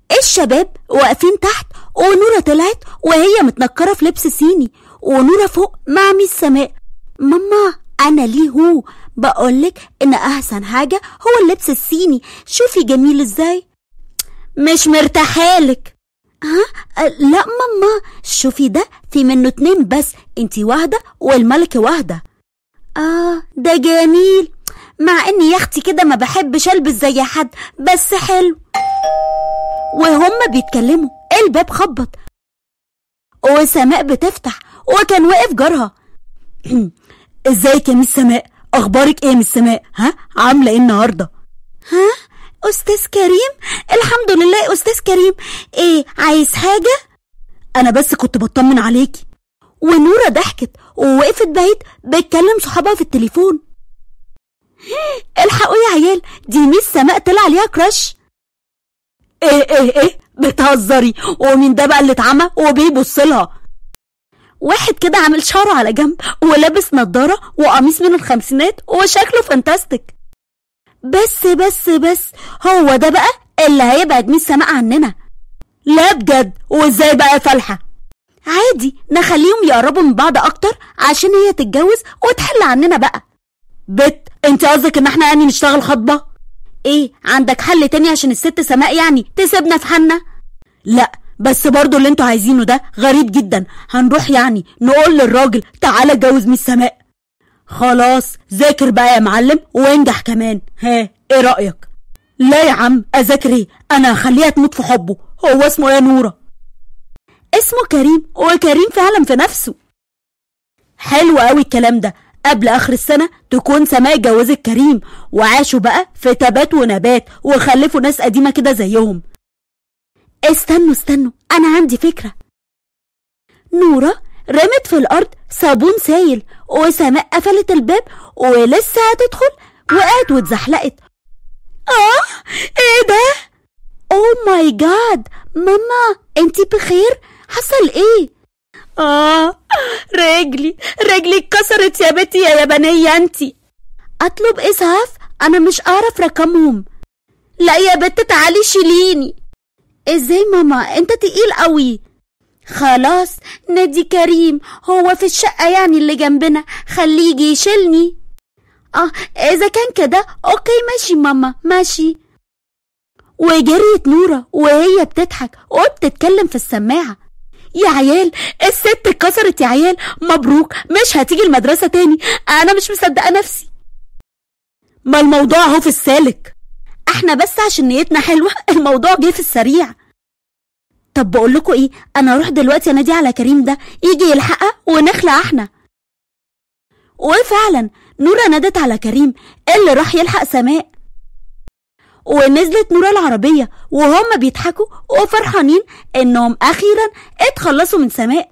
الشباب واقفين تحت ونورة طلعت وهي متنكرة في لبس صيني ونورة فوق مع ميس سماء ماما أنا ليه هو بقولك إن أحسن حاجة هو اللبس الصيني شوفي جميل إزاي مش مرتاحالك ها أه، لا ماما شوفي ده في منه اتنين بس انتي واحدة والملك واحدة اه ده جميل مع اني يا اختي كده ما بحبش البس زي حد بس حلو وهما بيتكلموا الباب خبط وسماء بتفتح وكان واقف جارها ازيك يا ميس سماء اخبارك ايه يا ميس سماء ها عامله ايه النهارده ها استاذ كريم الحمد لله استاذ كريم ايه عايز حاجه انا بس كنت بطمن عليكي ونورة ضحكت ووقفت بعيد بتكلم صحابها في التليفون الحقوا يا عيال دي ميس سماء طلع عليها كراش ايه ايه ايه بتهزري ومين ده بقى اللي اتعمى وبيبص لها واحد كده عامل شعره على جنب ولابس نضارة وقميص من الخمسينات وشكله فانتاستيك بس بس بس هو ده بقى اللي هيبعد ميس سماء عننا لا بجد وازاي بقى يا فالحة عادي نخليهم يقربوا من بعض اكتر عشان هي تتجوز وتحل عننا بقى بت انت قصدك ان احنا يعني نشتغل خطبة ايه عندك حل تاني عشان الست سماء يعني تسيبنا في حالنا لا بس برضو اللي انتوا عايزينه ده غريب جدا هنروح يعني نقول للراجل تعالى اتجوز ميس سماء خلاص ذاكر بقى يا معلم وانجح كمان ها ايه رأيك لا يا عم اذاكر ايه انا هخليها تموت في حبه هو اسمه ايه يا نورة اسمه كريم وكريم فعلا في نفسه حلو قوي الكلام ده قبل اخر السنة تكون سماء اتجوزت كريم وعاشوا بقى في تبات ونبات وخلفوا ناس قديمة كده زيهم استنوا استنوا انا عندي فكرة نورة رمت في الارض صابون سايل وسماء قفلت الباب ولسه هتدخل وقعت واتزحلقت اه ايه ده اوه ماي جاد ماما انتي بخير حصل ايه اه رجلي رجلي اتكسرت يا بنتي يا يابانية انتي اطلب اسعاف انا مش اعرف رقمهم لا يا بنت تعالي شيليني ازاي ماما انت تقيل قوي خلاص نادي كريم هو في الشقة يعني اللي جنبنا خليه يجي يشيلني اه اذا كان كده اوكي ماشي ماما ماشي وجريت نورة وهي بتضحك وبتتكلم في السماعة يا عيال الست اتكسرت يا عيال مبروك مش هتيجي المدرسة تاني انا مش مصدقة نفسي ما الموضوع اهو في السالك احنا بس عشان نيتنا حلوة الموضوع جه في السريع طب بقول لكم ايه انا اروح دلوقتي انادي على كريم ده يجي يلحقها ونخلع احنا وفعلا نورة نادت على كريم اللي راح يلحق سماء ونزلت نورة العربية وهم بيضحكوا وفرحانين انهم اخيرا اتخلصوا من سماء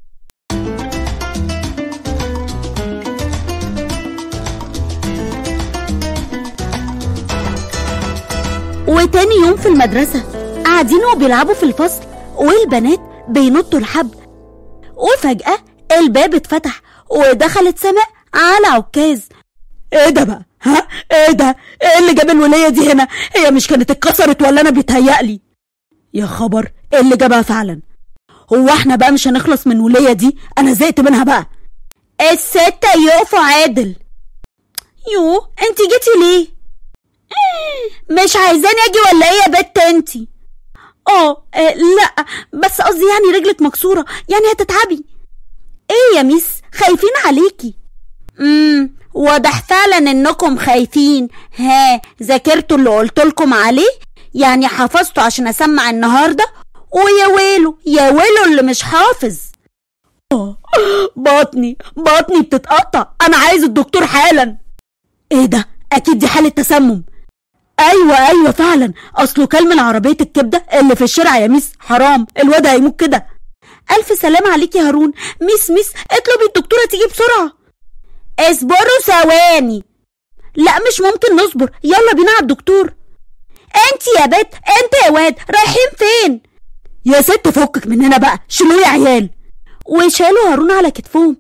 وتاني يوم في المدرسة قاعدين وبيلعبوا في الفصل والبنات بينطوا الحبل وفجأة الباب اتفتح ودخلت سماء على عكاز ايه ده بقى ها ايه ده ايه اللي جاب الولية دي هنا هي مش كانت اتكسرت ولا انا بيتهيألي يا خبر ايه اللي جابها فعلا هو احنا بقى مش هنخلص من الولية دي انا زهقت منها بقى الستة يقفوا عادل يو انت جيتي ليه مش عايزاني اجي ولا ايه يا بت انتي اه آه، لا بس قصدي يعني رجلك مكسورة يعني هتتعبي ايه يا ميس خايفين عليكي امم واضح فعلا انكم خايفين ها ذاكرتوا اللي قلتلكم عليه يعني حفظتوا عشان اسمع النهارده ويا ويله يا ويله اللي مش حافظ آه، بطني بطني بتتقطع انا عايز الدكتور حالا ايه ده اكيد دي حالة تسمم ايوه ايوه فعلا اصله كل من عربيه الكبده اللي في الشارع يا ميس حرام الواد هيموت كده الف سلام عليك يا هارون ميس ميس اطلبي الدكتوره تيجي بسرعه اصبروا ثواني لا مش ممكن نصبر يلا بينا على الدكتور انت يا بت انت يا واد رايحين فين يا ست فكك مننا بقى شيلوه يا عيال وشالوا هارون على كتفهم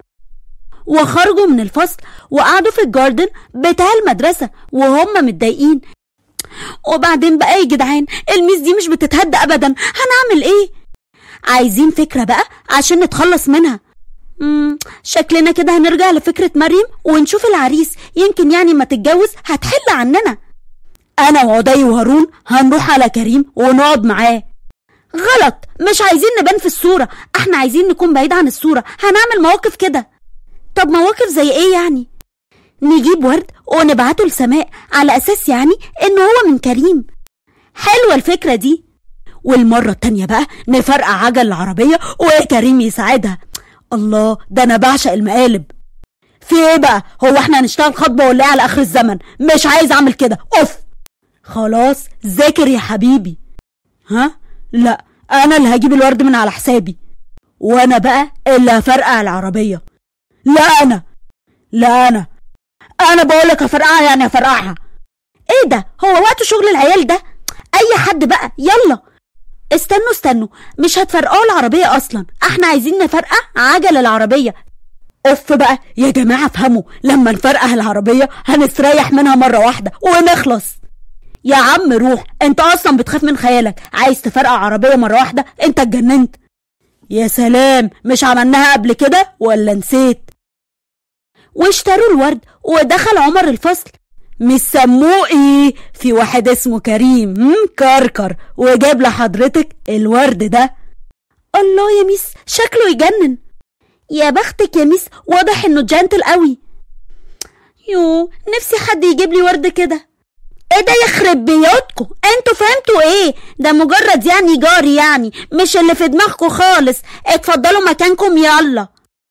وخرجوا من الفصل وقعدوا في الجاردن بتاع المدرسة وهم متضايقين وبعدين بقى يا جدعان الميس دي مش بتتهد ابدا هنعمل ايه عايزين فكرة بقى عشان نتخلص منها مم شكلنا كده هنرجع لفكرة مريم ونشوف العريس يمكن يعني ما تتجوز هتحل عننا انا وعدي وهارون هنروح على كريم ونقعد معاه غلط مش عايزين نبان في الصورة احنا عايزين نكون بعيد عن الصورة هنعمل مواقف كده طب مواقف زي ايه يعني نجيب ورد ونبعته لسماء على اساس يعني ان هو من كريم حلوة الفكرة دي والمرة التانية بقى نفرقع عجل العربية وكريم يساعدها الله ده انا بعشق المقالب في ايه بقى هو احنا هنشتغل خطبة ولا ايه على اخر الزمن مش عايز اعمل كده اوف خلاص ذاكر يا حبيبي ها لا انا اللي هجيب الورد من على حسابي وانا بقى اللي هفرقع العربية لا انا لا انا انا بقولك هفرقعها يعني هفرقعها ايه ده هو وقت شغل العيال ده اي حد بقى يلا استنوا استنوا مش هتفرقعوا العربية اصلا احنا عايزين نفرقع عجل العربية اوف بقى يا جماعة افهموا لما نفرقع العربية هنستريح منها مرة واحدة ونخلص يا عم روح انت اصلا بتخاف من خيالك عايز تفرقع عربية مرة واحدة انت اتجننت يا سلام مش عملناها قبل كده ولا نسيت واشتروا الورد ودخل عمر الفصل مش سموه ايه في واحد اسمه كريم مم كركر وجاب لحضرتك الورد ده الله يا ميس شكله يجنن يا بختك يا ميس واضح انه جنتل قوي يو نفسي حد يجيب لي ورد كده ايه ده يخرب بيوتكم انتوا فهمتوا ايه ده مجرد يعني جاري يعني مش اللي في دماغكم خالص اتفضلوا مكانكم يلا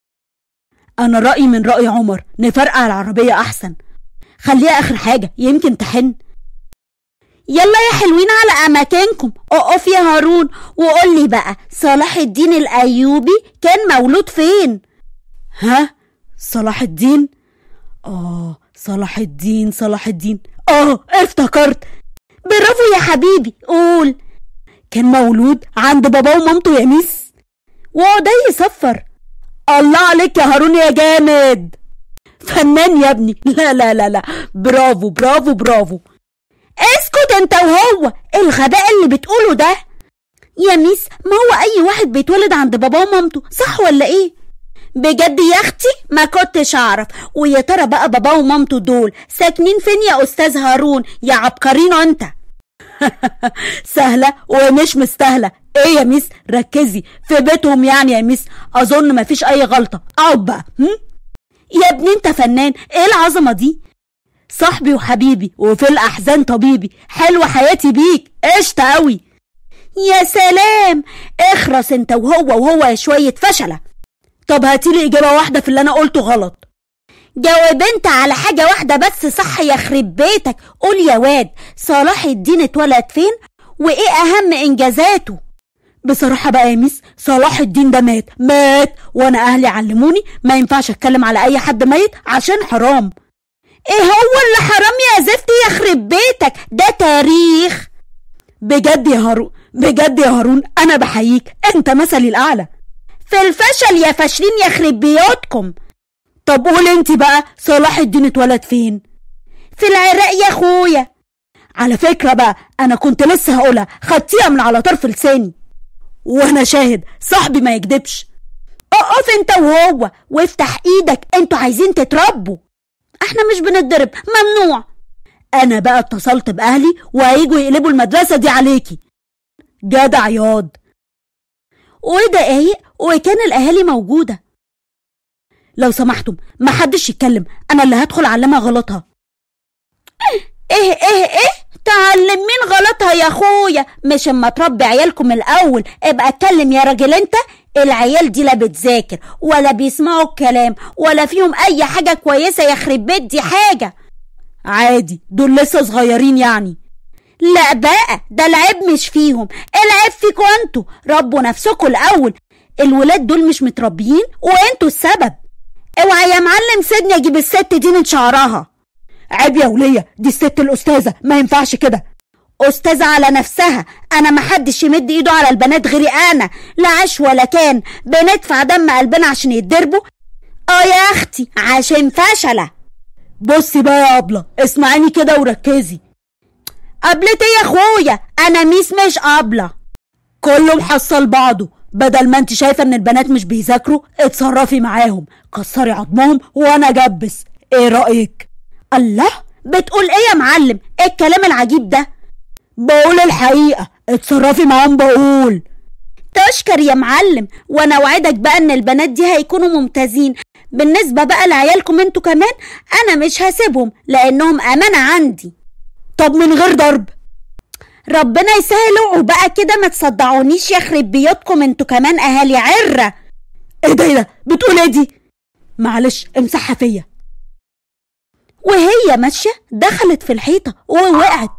انا رأيي من رأي عمر نفرقع العربية احسن خليها اخر حاجة يمكن تحن يلا يا حلوين على اماكنكم اقف يا هارون وقول لي بقى صلاح الدين الايوبي كان مولود فين ها صلاح الدين اه صلاح الدين صلاح الدين اه افتكرت برافو يا حبيبي قول كان مولود عند باباه ومامته يا ميس وعدي يصفر الله عليك يا هارون يا جامد فنان يا ابني لا لا لا لا برافو برافو برافو اسكت انت وهو الغباء اللي بتقوله ده يا ميس ما هو اي واحد بيتولد عند باباه ومامته صح ولا ايه بجد يا اختي ما كنتش اعرف ويا ترى بقى باباه ومامته دول ساكنين فين يا استاذ هارون يا عبقرينو انت سهلة ومش مستاهلة ايه يا ميس ركزي في بيتهم يعني يا ميس اظن مفيش اي غلطة اقعد بقى هم؟ يا ابني انت فنان ايه العظمة دي صاحبي وحبيبي وفي الاحزان طبيبي حلوة حياتي بيك قشطة قوي يا سلام اخرس انت وهو وهو يا شوية فشلة طب هاتيلي اجابة واحدة في اللي انا قلته غلط جاوب انت على حاجة واحدة بس صح يخرب بيتك قول يا واد صلاح الدين اتولد فين وايه اهم انجازاته بصراحة بقى يا ميس صلاح الدين ده مات مات وانا اهلي علموني ما ينفعش اتكلم على اي حد ميت عشان حرام ايه هو اللي حرام يا زفتي يخرب بيتك ده تاريخ بجد يا هارون بجد يا هارون انا بحييك انت مثلي الاعلى في الفشل يا فاشلين يخرب بيوتكم طب قول انت بقى صلاح الدين اتولد فين في العراق يا اخويا على فكرة بقى انا كنت لسه هقولها خدتيها من على طرف لساني وانا شاهد صاحبي ما يكدبش اقف انت وهو وافتح ايدك انتوا عايزين تتربوا احنا مش بنتضرب ممنوع انا بقى اتصلت باهلي وهيجوا يقلبوا المدرسة دي عليكي جدع ياض ودقايق وكان الاهالي موجودة لو سمحتم ما حدش يتكلم انا اللي هدخل اعلمها غلطها ايه ايه ايه تعلم مين غلطها يا اخويا مش اما تربي عيالكم الاول ابقى اتكلم يا راجل انت العيال دي لا بتذاكر ولا بيسمعوا الكلام ولا فيهم اي حاجة كويسة يخرب بيت دي حاجة عادي دول لسه صغيرين يعني لا بقى ده العيب مش فيهم العيب فيكوا انتوا ربوا نفسكوا الاول الولاد دول مش متربيين وانتوا السبب اوعى يا معلم سيدني اجيب الست دي من شعرها عيب يا ولية دي الست الأستاذة ما ينفعش كده أستاذة على نفسها أنا محدش يمد إيده على البنات غيري أنا لا عاش ولا كان بندفع دم قلبنا عشان يتضربوا آه يا أختي عشان فشلة بصي بقى يا أبلة اسمعيني كده وركزي قبلت ايه يا اخويا انا ميس مش قابله كله محصل بعضه بدل ما انت شايفه ان البنات مش بيذاكروا اتصرفي معاهم كسري عظمهم وانا جبس ايه رايك الله بتقول ايه يا معلم ايه الكلام العجيب ده بقول الحقيقه اتصرفي معاهم بقول تشكر يا معلم وانا اوعدك بقى ان البنات دي هيكونوا ممتازين بالنسبه بقى لعيالكم انتوا كمان انا مش هسيبهم لانهم امانه عندي طب من غير ضرب ربنا يسهل وبقى كده ما تصدعونيش يخرب بيوتكم انتوا كمان اهالي عره ايه ده ايه ده بتقول ايه دي معلش امسحها فيا وهي ماشيه دخلت في الحيطه ووقعت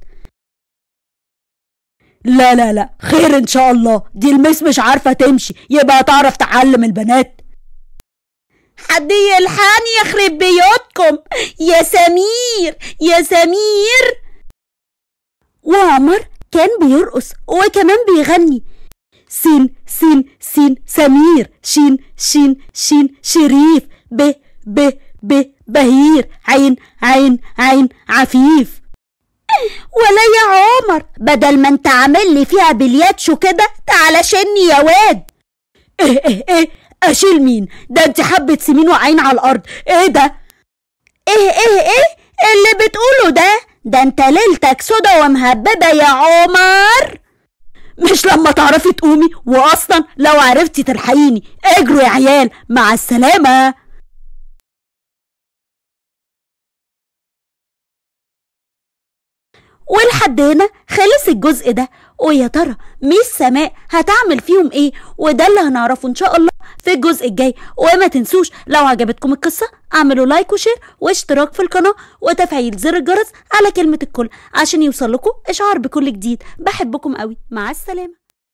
لا لا لا خير ان شاء الله دي المس مش عارفه تمشي يبقى تعرف تعلم البنات حد يلحقني يخرب بيوتكم يا سمير يا سمير وعمر كان بيرقص وكمان بيغني سين سين سين سمير شين شين شين شريف ب ب ب بهير عين عين عين عفيف ولا يا عمر بدل ما انت عامل لي فيها بلياتشو كده تعالى شني يا واد ايه ايه ايه اشيل مين ده انت حبة سمين واقعين على الارض ايه ده ايه ايه ايه اللي بتقوله ده ده انت ليلتك سودا ومهببة يا عمر مش لما تعرفي تقومي واصلا لو عرفتي تلحقيني اجروا يا عيال مع السلامة ولحد هنا خلص الجزء ده ويا ترى ميس سماء هتعمل فيهم ايه وده اللي هنعرفه ان شاء الله في الجزء الجاي وما تنسوش لو عجبتكم القصة اعملوا لايك وشير واشتراك في القناة وتفعيل زر الجرس على كلمة الكل عشان يوصل لكم اشعار بكل جديد بحبكم قوي مع السلامة